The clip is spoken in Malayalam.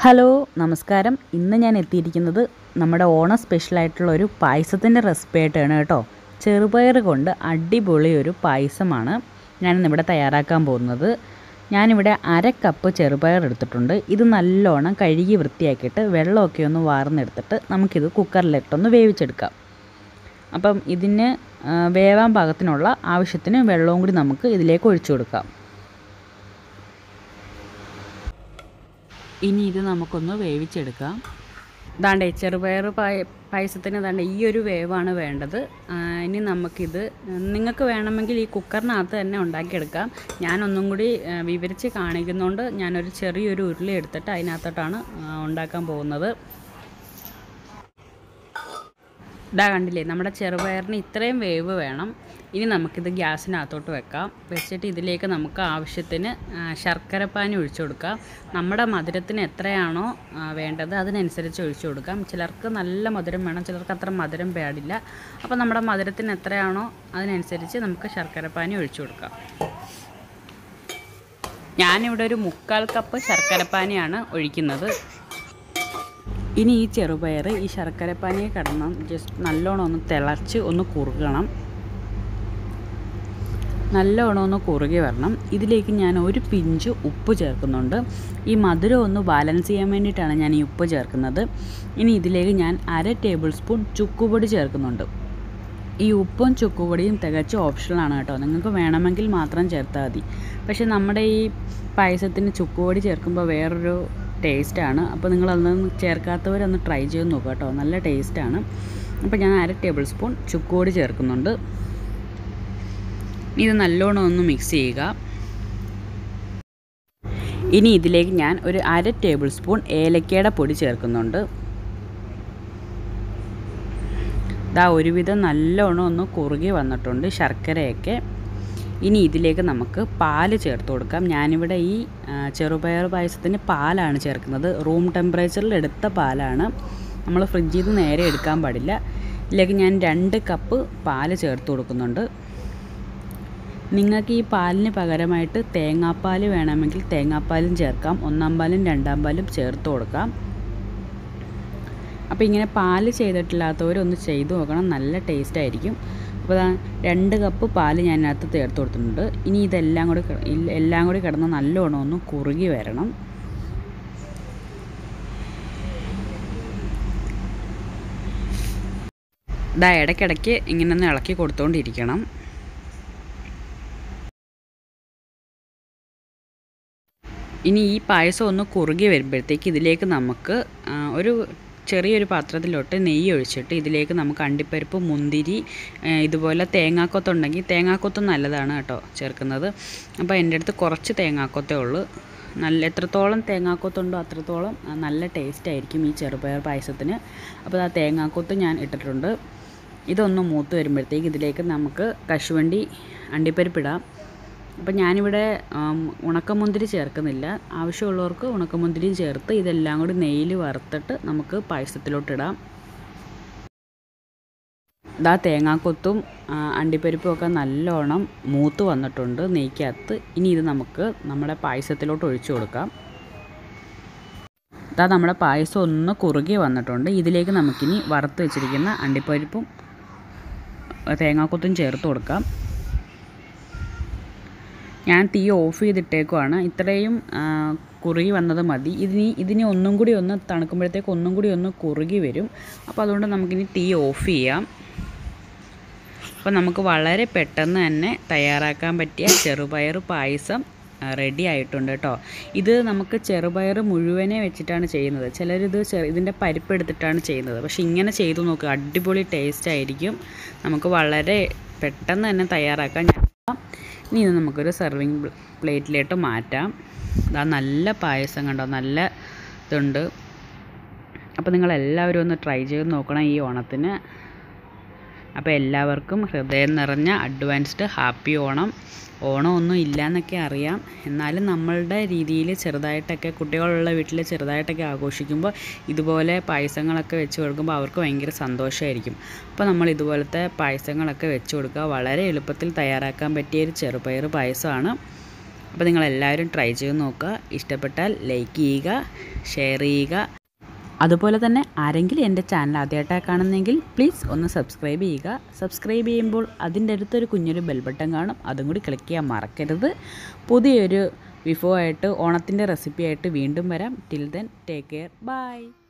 ഹലോ നമസ്കാരം ഇന്ന് ഞാൻ എത്തിയിരിക്കുന്നത് നമ്മുടെ ഓണം സ്പെഷ്യലായിട്ടുള്ള ഒരു പായസത്തിൻ്റെ റെസിപ്പി ആയിട്ടാണ് കേട്ടോ ചെറുപയർ കൊണ്ട് അടിപൊളി ഒരു പായസമാണ് ഞാനിന്നിവിടെ തയ്യാറാക്കാൻ പോകുന്നത് ഞാനിവിടെ അര കപ്പ് ചെറുപയർ എടുത്തിട്ടുണ്ട് ഇത് നല്ലോണം കഴുകി വൃത്തിയാക്കിയിട്ട് വെള്ളമൊക്കെ ഒന്ന് വാർന്നെടുത്തിട്ട് നമുക്കിത് കുക്കറിലിട്ടൊന്ന് വേവിച്ചെടുക്കാം അപ്പം ഇതിന് ആ, വേവാൻ പാകത്തിനുള്ള ആവശ്യത്തിന് വെള്ളവും കൂടി നമുക്ക് ഇതിലേക്ക് ഒഴിച്ചു കൊടുക്കാം ഇനി ഇത് നമുക്കൊന്ന് വേവിച്ചെടുക്കാം ദാണ്ടേ ചെറുപയർ പായ പായസത്തിന് ദാണ്ട് ഈ ഒരു വേവാണ് വേണ്ടത് ആ, ഇനി നമുക്കിത് നിങ്ങൾക്ക് വേണമെങ്കിൽ ഈ കുക്കറിനകത്ത് തന്നെ ഉണ്ടാക്കിയെടുക്കാം ഞാനൊന്നും കൂടി ആ, വിവരിച്ച് കാണിക്കുന്നതുകൊണ്ട് ഞാനൊരു ചെറിയൊരു ഉരുളി എടുത്തിട്ട് അതിനകത്തോട്ടാണ് ആ, ഉണ്ടാക്കാൻ പോകുന്നത് ഇതാ കണ്ടില്ലേ നമ്മുടെ ചെറുപയറിന് ഇത്രയും വേവ് വേണം ഇനി നമുക്കിത് ഗ്യാസിനകത്തോട്ട് വെക്കാം വെച്ചിട്ട് ഇതിലേക്ക് നമുക്ക് ആവശ്യത്തിന് ആ, ശർക്കരപ്പാനി ഒഴിച്ചു കൊടുക്കാം നമ്മുടെ മധുരത്തിന് എത്രയാണോ ആ, വേണ്ടത് അതിനനുസരിച്ച് ഒഴിച്ചു കൊടുക്കാം ചിലർക്ക് നല്ല മധുരം വേണം ചിലർക്ക് അത്ര മധുരം പാടില്ല അപ്പോൾ നമ്മുടെ മധുരത്തിന് എത്രയാണോ അതിനനുസരിച്ച് നമുക്ക് ശർക്കരപ്പാനി ഒഴിച്ചു കൊടുക്കാം ഞാനിവിടെ ഒരു മുക്കാൽ കപ്പ് ശർക്കരപ്പാനിയാണ് ഒഴിക്കുന്നത് ഇനി ഈ ചെറുപയർ ഈ ശർക്കരപ്പാനിയെ കടന്ന് ജസ്റ്റ് നല്ലോണം ഒന്ന് തിളച്ച് ഒന്ന് കുറുകണം നല്ലോണം ഒന്ന് കുറുകി വരണം ഇതിലേക്ക് ഞാൻ ഒരു പിഞ്ച് ഉപ്പ് ചേർക്കുന്നുണ്ട് ഈ മധുരം ഒന്ന് ബാലൻസ് ചെയ്യാൻ വേണ്ടിയിട്ടാണ് ഞാൻ ഈ ഉപ്പ് ചേർക്കുന്നത് ഇനി ഇതിലേക്ക് ഞാൻ അര ടേബിൾ സ്പൂൺ ചുക്കുപൊടി ചേർക്കുന്നുണ്ട് ഈ ഉപ്പും ചുക്കുപൊടിയും തികച്ചും ഓപ്ഷണലാണ് കേട്ടോ നിങ്ങൾക്ക് വേണമെങ്കിൽ മാത്രം ചേർത്താൽ മതി പക്ഷേ നമ്മുടെ ഈ പായസത്തിന് ചുക്കുപൊടി ചേർക്കുമ്പോൾ വേറൊരു ടേസ്റ്റാണ് അപ്പോൾ നിങ്ങളതൊന്ന് ചേർക്കാത്തവരൊന്ന് ട്രൈ ചെയ്ത് നോക്കുക കേട്ടോ നല്ല ടേസ്റ്റാണ് അപ്പോൾ ഞാൻ അര ടേബിൾ സ്പൂൺ ചുക്കുപൊടി ചേർക്കുന്നുണ്ട് ഇനി ഇത് നല്ലോണം ഒന്ന് മിക്സ് ചെയ്യുക ഇനി ഇതിലേക്ക് ഞാൻ ഒരു അര ടേബിൾ സ്പൂൺ ഏലക്കയുടെ പൊടി ചേർക്കുന്നുണ്ട് ഇതാ ഒരുവിധം നല്ലോണം ഒന്ന് കുറുകി വന്നിട്ടുണ്ട് ശർക്കരയൊക്കെ ഇനി ഇതിലേക്ക് നമുക്ക് പാല് ചേർത്ത് കൊടുക്കാം ഞാനിവിടെ ഈ ആ, ചെറുപയർ പായസത്തിന് പാലാണ് ചേർക്കുന്നത് റൂം ടെമ്പറേച്ചറിൽ എടുത്ത പാലാണ് നമ്മൾ ഫ്രിഡ്ജിൽ നിന്ന് നേരെ എടുക്കാൻ പാടില്ല ഇതിലേക്ക് ഞാൻ രണ്ട് കപ്പ് പാല് ചേർത്ത് കൊടുക്കുന്നുണ്ട് നിങ്ങൾക്ക് ഈ പാലിന് പകരമായിട്ട് തേങ്ങാപ്പാൽ വേണമെങ്കിൽ തേങ്ങാപ്പാലും ചേർക്കാം ഒന്നാം പാലും രണ്ടാം പാലും ചേർത്ത് കൊടുക്കാം അപ്പോൾ ഇങ്ങനെ പാല് ചെയ്തിട്ടില്ലാത്തവർ ഒന്ന് ചെയ്തു നോക്കണം നല്ല ടേസ്റ്റ് ആയിരിക്കും അപ്പോൾ ദാ രണ്ട് കപ്പ് പാല് ഞാൻ അതിനകത്ത് ചേർത്ത് കൊടുത്തിട്ടുണ്ട് ഇനി ഇതെല്ലാം കൂടി ക- ഇൽ- എല്ലാം കൂടി കിടന്ന് നല്ലോണം ഒന്ന് കുറുകി വരണം ഇതാ ഇടയ്ക്കിടയ്ക്ക് ഇങ്ങനെ ഒന്ന് ഇളക്കി കൊടുത്തുകൊണ്ടിരിക്കണം ഇനി ഈ പായസം ഒന്ന് കുറുകി വരുമ്പോഴത്തേക്ക് ഇതിലേക്ക് നമുക്ക് ആ, ഒരു ചെറിയൊരു പാത്രത്തിലോട്ട് നെയ്യ് ഒഴിച്ചിട്ട് ഇതിലേക്ക് നമുക്ക് അണ്ടിപ്പരിപ്പ് മുന്തിരി ആ, ഇതുപോലെ തേങ്ങാക്കൊത്തുണ്ടെങ്കിൽ തേങ്ങാക്കൊത്ത് നല്ലതാണ് കേട്ടോ ചേർക്കുന്നത് അപ്പോൾ എൻ്റെ അടുത്ത് കുറച്ച് തേങ്ങാക്കൊത്തേ ഉള്ളൂ നല്ല എത്രത്തോളം തേങ്ങാക്കൊത്തുണ്ടോ അത്രത്തോളം ആ, നല്ല ടേസ്റ്റ് ആയിരിക്കും ഈ ചെറുപയർ പായസത്തിന് അപ്പോൾ ആ തേങ്ങാക്കൊത്ത് ഞാൻ ഇട്ടിട്ടുണ്ട് ഇതൊന്ന് മൂത്ത് വരുമ്പോഴത്തേക്ക് ഇതിലേക്ക് നമുക്ക് കശുവണ്ടി അണ്ടിപ്പരിപ്പിടാം അപ്പം ഞാനിവിടെ ആം, ഉണക്കമുന്തിരി ചേർക്കുന്നില്ല ആവശ്യമുള്ളവർക്ക് ഉണക്കമുന്തിരിയും ചേർത്ത് ഇതെല്ലാം കൂടി നെയ്യിൽ വറുത്തിട്ട് നമുക്ക് പായസത്തിലോട്ടിടാം ഇതാ തേങ്ങാക്കൊത്തും ആ, അണ്ടിപ്പരിപ്പും ഒക്കെ നല്ലോണം മൂത്ത് വന്നിട്ടുണ്ട് നെയ്ക്കകത്ത് ഇനി ഇത് നമുക്ക് നമ്മുടെ പായസത്തിലോട്ട് ഒഴിച്ചു കൊടുക്കാം ഇതാ നമ്മുടെ പായസം ഒന്ന് കുറുകി വന്നിട്ടുണ്ട് ഇതിലേക്ക് നമുക്കിനി വറുത്ത് വെച്ചിരിക്കുന്ന അണ്ടിപ്പരിപ്പും തേങ്ങാക്കൊത്തും ചേർത്ത് കൊടുക്കാം ഞാൻ തീ ഓഫ് ചെയ്തിട്ടേക്കുവാണ് ഇത്രയും ആ, കുറുകി വന്നത് മതി ഇതിനി ഇതിനി ഒന്നും കൂടി ഒന്ന് തണുക്കുമ്പോഴത്തേക്ക് ഒന്നും കൂടി ഒന്ന് കുറുകി വരും അപ്പോൾ അതുകൊണ്ട് നമുക്കിനി തീ ഓഫ് ചെയ്യാം അപ്പോൾ നമുക്ക് വളരെ പെട്ടെന്ന് തന്നെ തയ്യാറാക്കാൻ പറ്റിയ ചെറുപയർ പായസം റെഡി ആയിട്ടുണ്ട് കേട്ടോ ഇത് നമുക്ക് ചെറുപയർ മുഴുവനെ വെച്ചിട്ടാണ് ചെയ്യുന്നത് ചിലരിത് ചെറു ഇതിൻ്റെ പരിപ്പ് എടുത്തിട്ടാണ് ചെയ്യുന്നത് പക്ഷേ ഇങ്ങനെ ചെയ്തു നോക്കുക അടിപൊളി ടേസ്റ്റ് ആയിരിക്കും നമുക്ക് വളരെ പെട്ടെന്ന് തന്നെ തയ്യാറാക്കാൻ ഞാൻ ഇനി ഇത് നമുക്കൊരു സെർവിങ് പ്ലേറ്റിലോട്ട് മാറ്റാം ഇതാ നല്ല പായസം കണ്ടോ നല്ല ഇതുണ്ട് അപ്പോൾ നിങ്ങളെല്ലാവരും ഒന്ന് ട്രൈ ചെയ്ത് നോക്കണം ഈ ഓണത്തിന് അപ്പോൾ എല്ലാവർക്കും ഹൃദയം നിറഞ്ഞ അഡ്വാൻസ്ഡ് ഹാപ്പി ഓണം ഓണം ഒന്നും ഇല്ല എന്നൊക്കെ അറിയാം എന്നാലും നമ്മളുടെ രീതിയിൽ ചെറുതായിട്ടൊക്കെ കുട്ടികളുള്ള വീട്ടിൽ ചെറുതായിട്ടൊക്കെ ആഘോഷിക്കുമ്പോൾ ഇതുപോലെ പായസങ്ങളൊക്കെ വെച്ച് കൊടുക്കുമ്പോൾ അവർക്ക് ഭയങ്കര സന്തോഷമായിരിക്കും അപ്പോൾ നമ്മൾ ഇതുപോലത്തെ പായസങ്ങളൊക്കെ വെച്ച് കൊടുക്കുക വളരെ എളുപ്പത്തിൽ തയ്യാറാക്കാൻ പറ്റിയ ഒരു ചെറുപയർ പായസമാണ് അപ്പോൾ നിങ്ങളെല്ലാവരും ട്രൈ ചെയ്ത് നോക്കുക ഇഷ്ടപ്പെട്ടാൽ ലൈക്ക് ചെയ്യുക ഷെയർ ചെയ്യുക അതുപോലെ തന്നെ ആരെങ്കിലും എൻ്റെ ചാനൽ ആദ്യമായിട്ടാണ് കാണുന്നെങ്കിൽ പ്ലീസ് ഒന്ന് സബ്സ്ക്രൈബ് ചെയ്യുക സബ്സ്ക്രൈബ് ചെയ്യുമ്പോൾ അതിൻ്റെ അടുത്തൊരു കുഞ്ഞൊരു ബെൽ ബട്ടൺ കാണും അതും കൂടി ക്ലിക്ക് ചെയ്യാൻ മറക്കരുത് പുതിയൊരു വിഭവമായിട്ട് ഓണത്തിൻ്റെ റെസിപ്പി ആയിട്ട് വീണ്ടും വരാം till then take care by